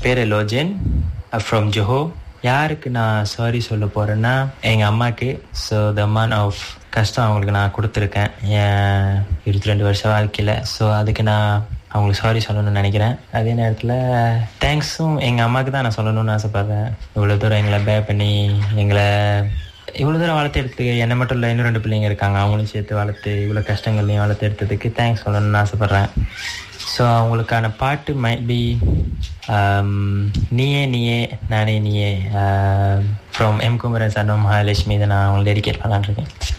பேர் லோஜன் ஃப்ரம் ஜோஹோ யாருக்கு நான் சாரி சொல்ல போகிறேன்னா எங்கள் அம்மாவுக்கு ஸோ த அமான் ஆஃப் கஷ்டம் அவங்களுக்கு நான் கொடுத்துருக்கேன் என் இருபத்தி ரெண்டு வருஷம் வாழ்க்கையில் ஸோ அதுக்கு நான் அவங்களுக்கு சாரி சொல்லணும்னு நினைக்கிறேன் அதே நேரத்தில் தேங்க்ஸும் எங்கள் அம்மாவுக்கு தான் நான் சொல்லணும்னு ஆசைப்பட்றேன் இவ்வளோ தூரம் எங்களை பே பண்ணி எங்களை இவ்வளோ தூரம் வளர்த்து எடுத்து என்னை மட்டும் இல்லை இன்னும் ரெண்டு பிள்ளைங்க இருக்காங்க அவங்களும் சேர்த்து வளர்த்து இவ்வளோ கஷ்டங்கள்லையும் வளர்த்து எடுத்ததுக்கு தேங்க்ஸ் சொல்லணும்னு ஆசைப்பட்றேன் ஸோ அவங்களுக்கான பாட்டு மைட் பி நீயே நீயே நானே நீயே from M Kumaran son of Mahalakshmi இதை நான் அவங்களை டெடிகேட் பண்ணலான்னு இருக்கேன்